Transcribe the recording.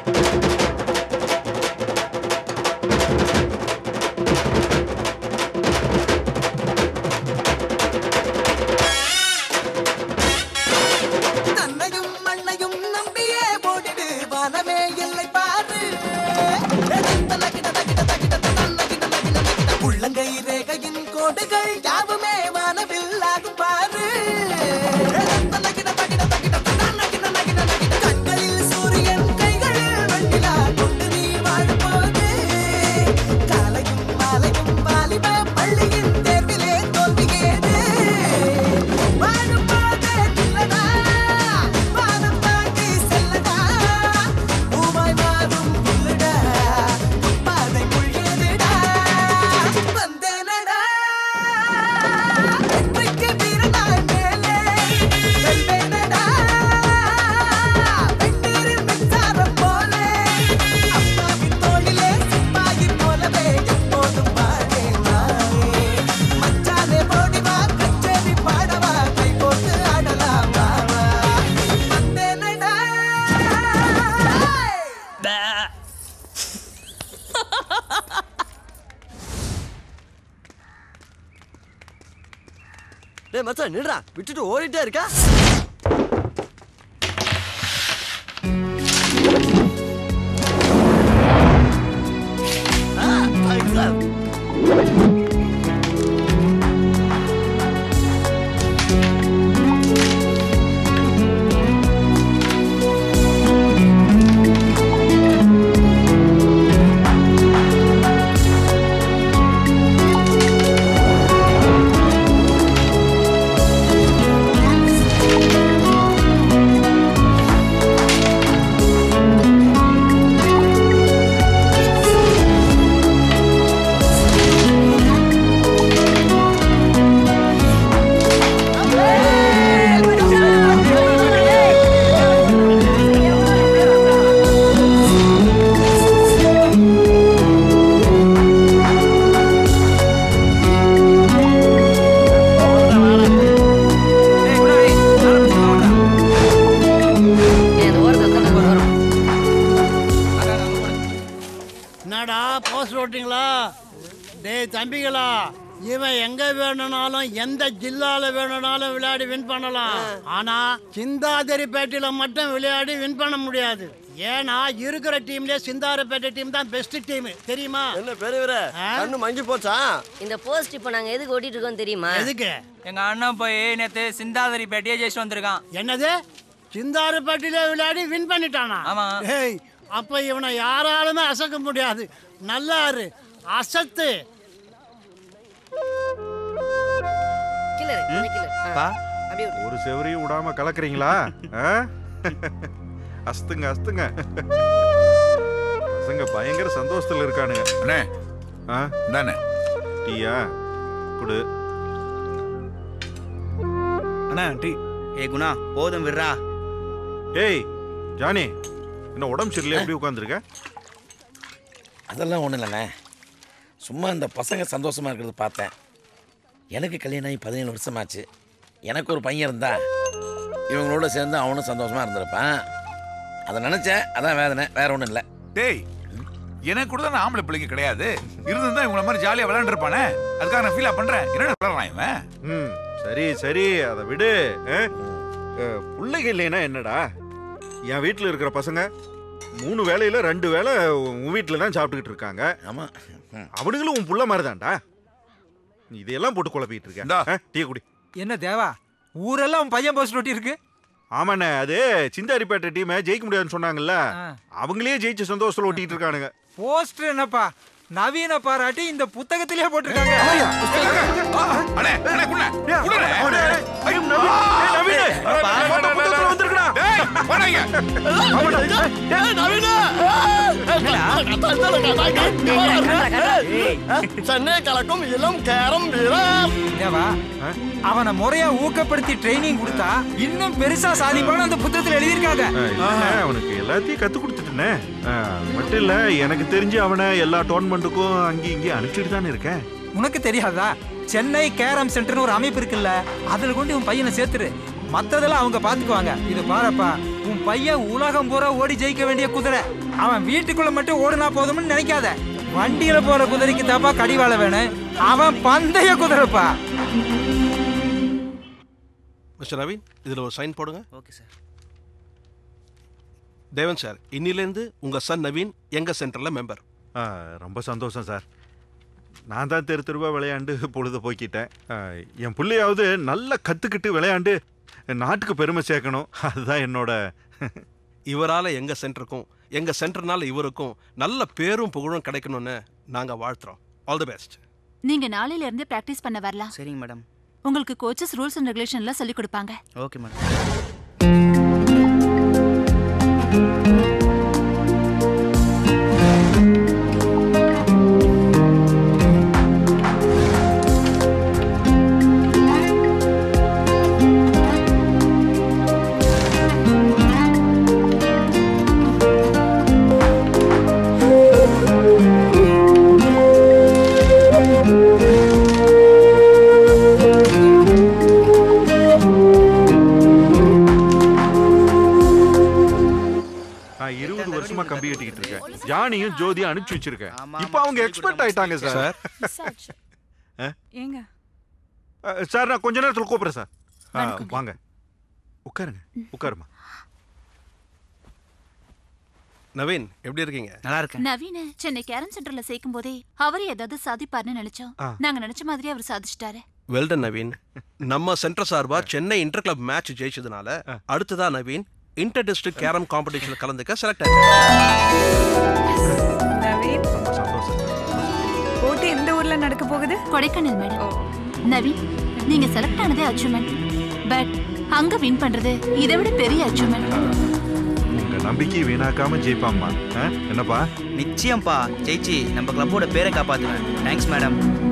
தன்னையும் மண்ணையும் நம்பியே ஓடிடு வானமே இல்லை பாரு தலகிட தகிட தகிட தன்னகிட நகிட நகிட உள்ளங்கை ரேகையின் கோடுகள் யாவுமே வானவில்லாகும் பாரு தலகிட தகிட தகிட தன்னகிட நகிட நகிட கண்களில் சூரியன் கைகளில் வெண்ணிலா கொண்டு நீ வாழும்போது காலையும் மாலையும் வாலிப பள்ளியின் தேர்விலே தோல்வியேது வாழும்போது இல்லடா வானம் தாண்டி செல்லடா பூவாய் மாறும் புல்லுடா பாதை முழியதுடா வந்தேனடா வெற்றிக்கு வீரனாய் மேலே வெல்வேனடா வெந்நீரில் மின்சாரம் போலே அம்மாவின் தோளிலே சிப்பாயி போலவே எப்போதும் வாழேன் நானே மச்சானே ஓடி வா கச்சேரி பாடவா கை போட்டு ஆடலாம் வா வா வந்தேனடா டேய் மச்சான் நில்றா விட்டுட்டு ஓடிட்டே இருக்கா ஆ, thanks, sir. என்னடா போஸ்ட் ஓட்டிங்களா டேய் தம்பிகளா இவன் எங்க வேணும்னாலும் எந்த ஜில்லால வேணும்னாலும் விளையாடி வின் பண்ணலாம் ஆனா சிந்தாதிரிப்பேட்டையில மட்டும் விளையாடி வின் பண்ண முடியாது ஏன்னா இருக்கிற டீம்லயே சிந்தாரப்பேட்டை டீம் தான் பெஸ்ட் டீம் தெரியுமா என்ன பெரியவரே கண்ணு மங்கி போச்சா இந்த போஸ்ட் இப்போ நாங்க எதுக்கு ஓட்டிட்டு இருக்கோம் தெரியுமா எதுக்கு எங்க அண்ணன் போய் நேத்து சிந்தாதிரி பேட்டையே ஜெயிச்சு வந்திருக்கான் என்னது சிந்தாரப்பேட்டையில விளையாடி வின் பண்ணிட்டானா ஆமா. ஏய் அப்ப இவனை யாராலுமே அசக்க முடியாது நல்லா இரு அசத்து கில்லர் கில்லர் பா அப்படியே விட்டு. ஒரு செவரையும் விடாம கலக்குறீங்களா ஆ? அஸ்துங்க அஸ்துங்க பசங்க பயங்கர சந்தோஷத்துல இருக்கானுங்க அண்ணே ஆ இந்தாண்ணே டீயா குடு அண்ணா டீ ஏ குணா போதும் விடுறா ஏய் ஜானி என்ன உடம்பு சரியில்லை எப்படி உட்காந்துருக்க அதெல்லாம் ஒன்றும் இல்லைண்ணே சும்மா இந்த பசங்க சந்தோஷமாக இருக்கிறது பார்த்தேன் எனக்கு கல்யாணம் ஆகி பதினேழு வருஷமாச்சு எனக்கு ஒரு பையன் இருந்தா இவங்களோட சேர்ந்து அவனும் சந்தோஷமாக இருந்திருப்பான் அதை நினச்சேன் அதான் வேதனை வேற ஒன்றும் இல்லை டேய் எனக்கு கூட தான் ஆம்பளை பிள்ளைங்க கிடையாது இருந்திருந்தா இவங்கள மாதிரி ஜாலியா விளையாண்டுருப்பானே அதுக்காக நான் ஃபீலா பண்றேன் என்னடா விளையாடுறான் இவன் ம் சரி சரி அதை விடு ஆ? அஹ், பிள்ளைங்க இல்லைன்னா என்னடா என் வீட்டில் இருக்கிற பசங்க மூணு வேளையில ரெண்டு வேளை உன் வீட்டில் தான் சாப்பிட்டுக்கிட்டு இருக்காங்க ஆமாம் அவனுங்களும் உன் புள்ள மாதிரி தான்டா இதையெல்லாம் போட்டு குழப்பிட்டு இந்தா. இருக்கேன் டீ குடி என்ன தேவா ஊரெல்லாம் உன் பையன் போஸ்ட் ஒட்டி இருக்கு ஆமாண்ணே அது சிந்தாரிப்பேட்டை டீமை ஜெயிக்க முடியாதுன்னு சொன்னாங்கல்ல அவங்களே ஜெயிச்ச சந்தோஷத்துல ஓட்டிட்டு இருக்கானுங்க போஸ்டர் என்னப்பா நவீன பாராட்டி இந்த புத்தகத்திலேயே போட்டிருக்காங்க அண்ணே அண்ணே குண்ணே குண்ணே ஐயோ, நவீன், ஏய், நவீன், photo புத்தகத்துல வந்திருக்குடா. டேய் வாடாங்க சென்னை கலக்கும் இளம் கேரம் வீரர் தேவா அவனை முறையா ஊக்கப்படுத்தி ட்ரைனிங் கொடுத்தா இன்னும் பெருசா சாதிப்பான்னு அந்த புத்தகத்துல எழுதியிருக்காங்க அஹ், இல்லைண்ணே, அவனுக்கு எல்லாத்தையும் கத்து கொடுத்துட்டேனே அஹ், அது மட்டும் இல்ல எனக்கு தெரிஞ்சு அவனை எல்லா டோர்னமெண்ட்டுக்கும் அங்கேயும் இங்கேயும் அனுப்பிச்சிட்டு தானே இருக்கேன் உனக்கு தெரியாதா சென்னை கேரம் சென்டர்னு ஒரு அமைப்பு இருக்குல்ல அதுல கொண்டு உன் பையனை சேர்த்துரு மத்ததெல்லாம் அவங்க பாத்துக்குவாங்க இது பாருப்பா உன் பையன் உலகம் பூரா ஓடி ஜெயிக்க வேண்டிய குதிரை அவன் வீட்டுக்குள்ள மட்டும் ஓடுனா போதும்னு நினைக்காத வண்டியில போற குதிரைக்கு தாப்பா கடிவாள வேணும் அவன் பந்தய குதிரைப்பா மிஸ்டர் நவீன் இதில் ஒரு சைன் போடுங்க ஓகே சார் தேவன் சார் இன்னிலேருந்து உங்க சன் நவீன் எங்க சென்டர்ல மெம்பர் ஆ, ரொம்ப சந்தோஷம் சார் நான் தான் தெரு தெருவா விளையாண்டு பொழுது போக்கிட்டேன் ஆ, என் பிள்ளையாவது நல்லா கற்றுக்கிட்டு விளையாண்டு நாட்டுக்கு பெருமை சேர்க்கணும் அதுதான் என்னோட இவரால எங்க சென்டருக்கும் எங்க சென்டர்னால இவருக்கும் நல்ல பேரும் புகழும் கிடைக்கணும்னு நாங்க வாழ்த்துறோம் ஆல் தி பெஸ்ட் நீங்க நாளையில இருந்து பிராக்டிஸ் பண்ண வரலாம் சரிங்க மேடம் உங்களுக்கு கோச்சஸ் ரூல்ஸ் அண்ட் ரெகுலேஷன்லாம் சொல்லி கொடுப்பாங்க ஓகே மேடம் நான் இருபது வருஷமா கம்பி கட்டிக்கிட்டு இருக்கேன் ஜானியும் ஜோதியும் அனுப்பிச்சு வச்சிருக்கேன் ஆமா, இப்போ அவங்க சொல்லி எக்ஸ்பர்ட் கொடுத்தா ஆயிட்டாங்க சார் ஆ? ஏங்க ஆ, சார் நான் கொஞ்ச நேரத்தில் கூப்பிடுறேன் சார் ஆ, வாங்க உட்காருங்க உட்காருமா நவீன் எப்படி இருக்கீங்க நல்லா இருக்கேன் நவீன சென்னை கேரம் சென்டர்ல சேர்க்கும் போதே அவர் ஏதாவது சாதிப்பார்னு நினைச்சோம் ஆ. நாங்க நினைச்ச மாதிரி அவர் சாதிச்சிட்டாரு வெல்டன் நவீன் நம்ம சென்டர் சார்பா சென்னை இன்டர் கிளப் மேட்ச் ஜெயிச்சதுனால அடுத்ததா நவீன் இன்டர் டிஸ்ட்ரிக்ட் கேரம் காம்படிஷன்ல கலந்துக்க செலக்ட் நவீன் ரொம்ப சந்தோஷம் சார் போட்டி எந்த ஊர்ல நடக்க போகுது கொடைக்கானல் மேடம் நவீன் நீங்க செலக்ட் ஆனதே அச்சீவ்மெண்ட் பட் அங்க வின் பண்றது இதை விட பெரிய அச்சீவ்மெண்ட் உங்க நம்பிக்கை வீணாக்காம ஜெயிப்பாம்மா ஆ? என்னப்பா நிச்சயம்ப்பா ஜெயிச்சு நம்ம கிளப்போட பேரை காப்பாத்துவேன் தேங்க்ஸ் மேடம்